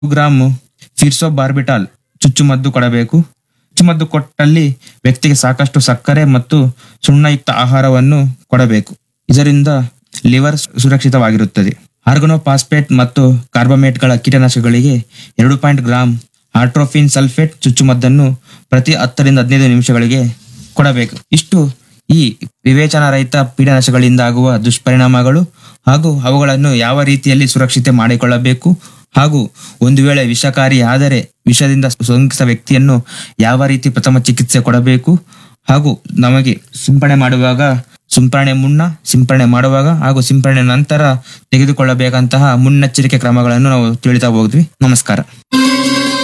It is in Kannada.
ಗ್ರಾಮ್ ಫಿರ್ಸೋ ಬಾರ್ಬಿಟಾಲ್ ಚುಚ್ಚುಮದ್ದು ಕೊಡಬೇಕು ಚುಚ್ಚುಮದ್ದು ಕೊಟ್ಟಲ್ಲಿ ವ್ಯಕ್ತಿಗೆ ಸಾಕಷ್ಟು ಸಕ್ಕರೆ ಮತ್ತು ಸುಣ್ಣಯುಕ್ತ ಆಹಾರವನ್ನು ಕೊಡಬೇಕು ಇದರಿಂದ ಲಿವರ್ ಸುರಕ್ಷಿತವಾಗಿರುತ್ತದೆ ಆರ್ಗನೋಪಾಸ್ಪೇಟ್ ಮತ್ತು ಕಾರ್ಬಮೇಟ್ಗಳ ಕೀಟನಾಶಕಗಳಿಗೆ ಎರಡು ಪಾಯಿಂಟ್ ಗ್ರಾಮ್ ಆಟ್ರೋಫಿನ್ ಸಲ್ಫೇಟ್ ಚುಚ್ಚುಮದ್ದನ್ನು ಪ್ರತಿ ಹತ್ತರಿಂದ ಹದಿನೈದು ನಿಮಿಷಗಳಿಗೆ ಕೊಡಬೇಕು ಇಷ್ಟು ಈ ವಿವೇಚನಾರಹಿತ ಪೀಡನಾಶಗಳಿಂದ ಆಗುವ ದುಷ್ಪರಿಣಾಮಗಳು ಹಾಗೂ ಅವುಗಳನ್ನು ಯಾವ ರೀತಿಯಲ್ಲಿ ಸುರಕ್ಷಿತ ಮಾಡಿಕೊಳ್ಳಬೇಕು ಹಾಗೂ ಒಂದು ವೇಳೆ ವಿಷಕಾರಿ ಆದರೆ ವಿಷದಿಂದ ಸೋಂಕಿತ ವ್ಯಕ್ತಿಯನ್ನು ಯಾವ ರೀತಿ ಪ್ರಥಮ ಚಿಕಿತ್ಸೆ ಕೊಡಬೇಕು ಹಾಗೂ ನಮಗೆ ಸಿಂಪಡಣೆ ಮಾಡುವಾಗ ಸಿಂಪರಣೆ ಮುನ್ನ ಸಿಂಪರಣೆ ಮಾಡುವಾಗ ಹಾಗೂ ಸಿಂಪರಣೆ ನಂತರ ತೆಗೆದುಕೊಳ್ಳಬೇಕಂತಹ ಮುನ್ನೆಚ್ಚರಿಕೆ ಕ್ರಮಗಳನ್ನು ನಾವು ತಿಳಿತಾ ಹೋದ್ವಿ ನಮಸ್ಕಾರ